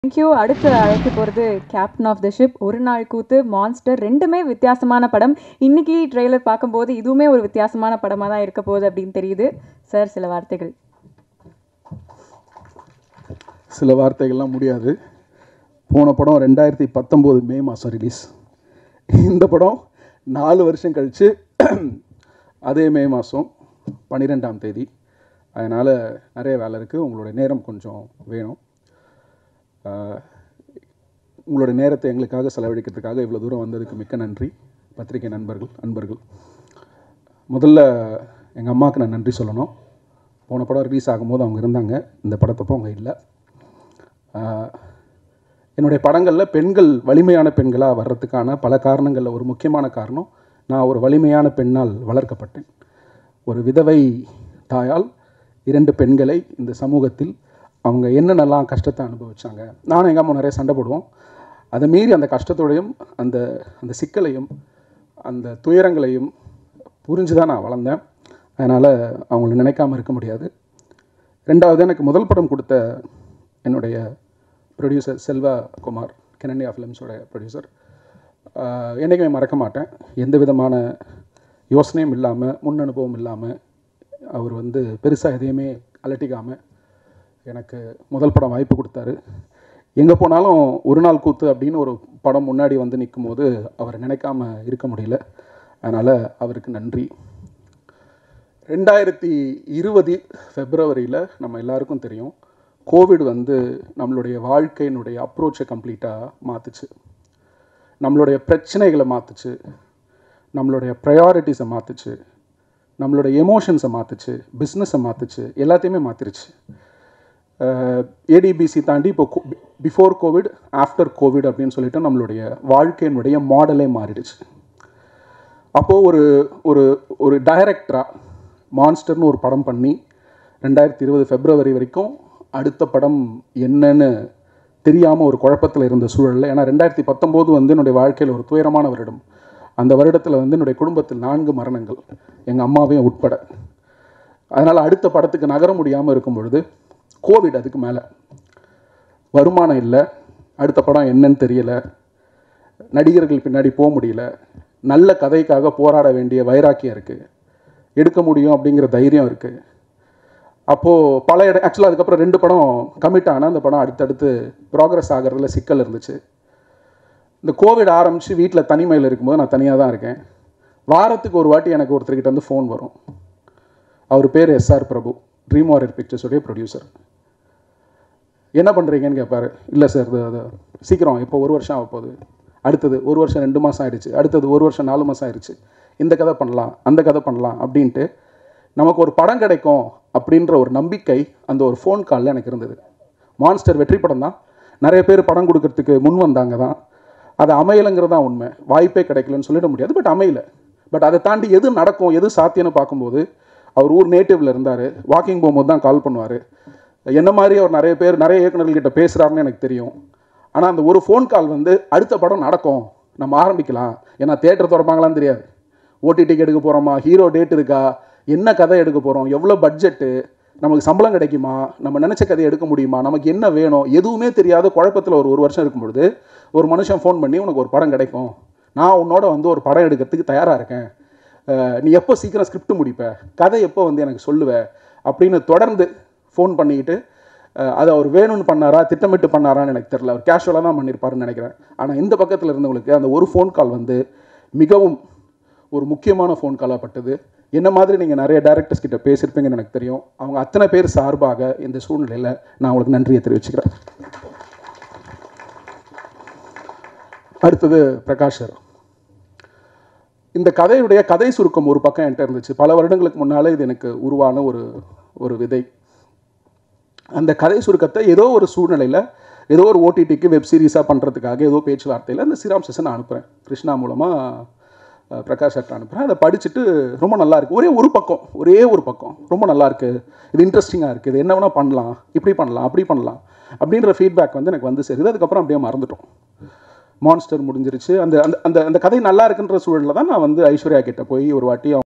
thank you அடுத்து அழைக்க போகிறது கேப்டன் ஆஃப் த ஷிப் ஒரு நாள் கூத்து மான்ஸ்டர் ரெண்டுமே வித்தியாசமான படம் இன்னைக்கு ட்ரெய்லர் பார்க்கும்போது இதுவுமே ஒரு வித்தியாசமான படமாக தான் இருக்க போகுது அப்படின்னு தெரியுது சார் சில வார்த்தைகள் சில வார்த்தைகள்லாம் முடியாது போன படம் ரெண்டாயிரத்தி பத்தொம்போது மே மாதம் ரிலீஸ் இந்த படம் நாலு வருஷம் கழித்து அதே மே மாதம் பன்னிரெண்டாம் தேதி அதனால் நிறைய வேலை இருக்குது உங்களுடைய நேரம் கொஞ்சம் வேணும் ஆஹ், உங்களுடைய நேரத்தை எங்களுக்காக செலவழிக்கிறதுக்காக இவ்வளோ தூரம் வந்ததுக்கு மிக்க நன்றி பத்திரிகை நண்பர்கள் அன்பர்கள் முதல்ல எங்கள் அம்மாவுக்கு நான் நன்றி சொல்லணும் போன படம் ரிலீஸ் ஆகும்போது அவங்க இருந்தாங்க இந்த படத்தப்போ அவங்க இல்லை ஆஹ், என்னுடைய படங்களில் பெண்கள் வலிமையான பெண்களாக வர்றதுக்கான பல காரணங்களில் ஒரு முக்கியமான காரணம் நான் ஒரு வலிமையான பெண்ணால் வளர்க்கப்பட்டேன் ஒரு விதவை தாயால் இரண்டு பெண்களை இந்த சமூகத்தில் அவங்க என்னென்னலாம் கஷ்டத்தை அனுபவிச்சாங்க நானும் எங்கள் அம்மா நிறைய சண்டை போடுவோம் அதை மீறி அந்த கஷ்டத்தோடையும் அந்த அந்த சிக்கலையும் அந்த துயரங்களையும் புரிஞ்சு தான் நான் வளர்ந்தேன் அதனால் அவங்கள நினைக்காம இருக்க முடியாது ரெண்டாவது எனக்கு முதல் படம் கொடுத்த என்னுடைய ப்ரொடியூசர் செல்வா குமார் கெனனியா ஃபிலிம்ஸோட ப்ரொடியூசர் என்றைக்குமே மறக்க மாட்டேன் எந்த விதமான யோசனையும் இல்லாமல் முன் அனுபவம் இல்லாமல் அவர் வந்து பெருசாக எதையுமே அலட்டிக்காமல் எனக்கு முதல் படம் வாய்ப்பு கொடுத்தாரு எங்கே போனாலும் ஒரு நாள் கூத்து அப்படின்னு ஒரு படம் முன்னாடி வந்து நிற்கும் போது அவரை நினைக்காம இருக்க முடியல அதனால் அவருக்கு நன்றி ரெண்டாயிரத்தி இருபது ஃபெப்ரவரியில் நம்ம எல்லாருக்கும் தெரியும் கோவிட் வந்து நம்மளுடைய வாழ்க்கையினுடைய அப்ரோச்சை கம்ப்ளீட்டாக மாற்றுச்சு நம்மளுடைய பிரச்சனைகளை மாற்றுச்சு நம்மளுடைய ப்ரையாரிட்டிஸை மாற்றுச்சு நம்மளுடைய எமோஷன்ஸை மாற்றுச்சு பிஸ்னஸை மாற்றுச்சு எல்லாத்தையுமே மாற்றிருச்சு ஏடிபிசி தாண்டி இப்போ பிஃபோர் கோவிட் ஆஃப்டர் கோவிட் அப்படின்னு சொல்லிட்டு நம்மளுடைய வாழ்க்கையினுடைய மாடலே மாறிடுச்சு அப்போது ஒரு ஒரு ஒரு டைரக்டராக மான்ஸ்டர்னு ஒரு படம் பண்ணி ரெண்டாயிரத்தி இருபது ஃபெப்ரவரி வரைக்கும் அடுத்த படம் என்னன்னு தெரியாமல் ஒரு குழப்பத்தில் இருந்த சூழலில் ஏன்னா ரெண்டாயிரத்தி பத்தொம்போது வந்து என்னுடைய வாழ்க்கையில் ஒரு துயரமான வருடம் அந்த வருடத்தில் வந்து என்னுடைய குடும்பத்தில் நான்கு மரணங்கள் எங்கள் அம்மாவையும் உட்பட அதனால் அடுத்த படத்துக்கு நகர முடியாமல் இருக்கும் பொழுது கோவிட் அதுக்கு மேலே வருமானம் இல்லை அடுத்த படம் என்னன்னு தெரியல நடிகர்கள் பின்னாடி போக முடியல நல்ல கதைக்காக போராட வேண்டிய வைராக்கியம் இருக்குது எடுக்க முடியும் அப்படிங்கிற தைரியம் இருக்குது அப்போது பல இடம் ஆக்சுவலாக அதுக்கப்புறம் ரெண்டு படம் கமிட் ஆனால் அந்த படம் அடுத்தடுத்து ப்ராக்ரஸ் ஆகிறதுல சிக்கல் இருந்துச்சு இந்த கோவிட் ஆரம்பித்து வீட்டில் தனிமையில் இருக்கும்போது நான் தனியாக தான் இருக்கேன் வாரத்துக்கு ஒரு வாட்டி எனக்கு ஒருத்தர்கிட்ட வந்து ஃபோன் வரும் அவர் பேர் எஸ்ஆர் பிரபு ட்ரீம் வாரியர் பிக்சர்ஸுடைய ப்ரொடியூசர் என்ன பண்ணுறீங்கன்னு கேட்பாரு இல்லை சார் இது அது சீக்கிரம் இப்போ ஒரு வருஷம் ஆக போகுது அடுத்தது ஒரு வருஷம் ரெண்டு மாதம் ஆயிடுச்சு அடுத்தது ஒரு வருஷம் நாலு மாதம் ஆயிடுச்சு இந்த கதை பண்ணலாம் அந்த கதை பண்ணலாம் அப்படின்ட்டு நமக்கு ஒரு படம் கிடைக்கும் அப்படின்ற ஒரு நம்பிக்கை அந்த ஒரு ஃபோன் காலில் எனக்கு இருந்தது மான்ஸ்டர் வெற்றி படம் தான் நிறைய பேர் படம் கொடுக்கறதுக்கு முன் வந்தாங்க தான் அது அமையலைங்கிறது தான் உண்மை வாய்ப்பே கிடைக்கலன்னு சொல்லிட முடியாது பட் அமையல பட் அதை தாண்டி எது நடக்கும் எது சாத்தியம்னு பார்க்கும்போது அவர் ஊர் நேட்டிவ்ல இருந்தார் வாக்கிங் போகும்போது தான் கால் பண்ணுவார் என்ன மாதிரி அவர் நிறைய பேர் நிறைய இயக்குநர்கள்கிட்ட பேசுகிறாருன்னு எனக்கு தெரியும் ஆனால் அந்த ஒரு ஃபோன் கால் வந்து அடுத்த படம் நடக்கும் நம்ம ஆரம்பிக்கலாம் ஏன்னா தேட்டர் திறப்பாங்களான்னு தெரியாது ஓடிடிக்கு எடுக்க போகிறோமா ஹீரோ டேட் இருக்கா என்ன கதை எடுக்க போகிறோம் எவ்வளோ பட்ஜெட்டு நமக்கு சம்பளம் கிடைக்குமா நம்ம நினச்ச கதையை எடுக்க முடியுமா நமக்கு என்ன வேணும் எதுவுமே தெரியாத குழப்பத்தில் ஒரு ஒரு வருஷம் இருக்கும் பொழுது ஒரு மனுஷன் ஃபோன் பண்ணி உனக்கு ஒரு படம் கிடைக்கும் நான் உன்னோட வந்து ஒரு படம் எடுக்கிறதுக்கு தயாராக இருக்கேன் அஹ் நீ எப்போ சீக்கிரம் ஸ்கிரிப்ட் முடிப்ப கதை எப்போ வந்து எனக்கு சொல்லுவ அப்படின்னு தொடர்ந்து ஃபோன் பண்ணிக்கிட்டு அஹ் அது அவர் வேணும்னு பண்ணாரா திட்டமிட்டு பண்ணாரான்னு எனக்கு தெரியல அவர் கேஷுவலாக தான் பண்ணியிருப்பாருன்னு நினைக்கிறேன் ஆனால் இந்த பக்கத்தில் இருந்தவங்களுக்கு அந்த ஒரு ஃபோன் கால் வந்து மிகவும் ஒரு முக்கியமான ஃபோன் காலாக பட்டது என்ன மாதிரி நீங்கள் நிறைய டேரக்டர்ஸ் கிட்ட பேசியிருப்பீங்கன்னு எனக்கு தெரியும் அவங்க அத்தனை பேர் சார்பாக இந்த சூழ்நிலையில் நான் உங்களுக்கு நன்றியை தெரிவிச்சுக்கிறேன் அடுத்தது பிரகாஷ் சார் இந்த கதையுடைய கதை சுருக்கம் ஒரு பக்கம் என்கிட்ட இருந்துச்சு பல வருடங்களுக்கு முன்னால் இது எனக்கு உருவான ஒரு ஒரு விதை அந்த கதை சுருக்கத்தை ஏதோ ஒரு சூழ்நிலையில் ஏதோ ஒரு ஓடிடிக்கு வெப் சீரிஸாக பண்ணுறதுக்காக ஏதோ பேச்சுவார்த்தையில் அந்த ஸ்ரீராம் செஷன் நான் அனுப்புகிறேன் கிருஷ்ணா மூலமாக பிரகாஷ் சார்ட்ட அனுப்புகிறேன் அதை படிச்சுட்டு ரொம்ப நல்லா இருக்கு ஒரே ஒரு பக்கம் ஒரே ஒரு பக்கம் ரொம்ப நல்லா இருக்கு இது இன்ட்ரெஸ்டிங்காக இருக்குது இது என்ன வேணால் பண்ணலாம் இப்படி பண்ணலாம் அப்படி பண்ணலாம் அப்படின்ற ஃபீட்பேக் வந்து எனக்கு வந்து சேருது அதுக்கப்புறம் அப்படியே மறந்துட்டோம் மான்ஸ்டர் முடிஞ்சிருச்சு அந்த அந்த அந்த அந்த கதை நல்லா இருக்குன்ற சூழலில் தான் நான் வந்து ஐஸ்வர்யா கிட்ட போய் ஒரு வாட்டி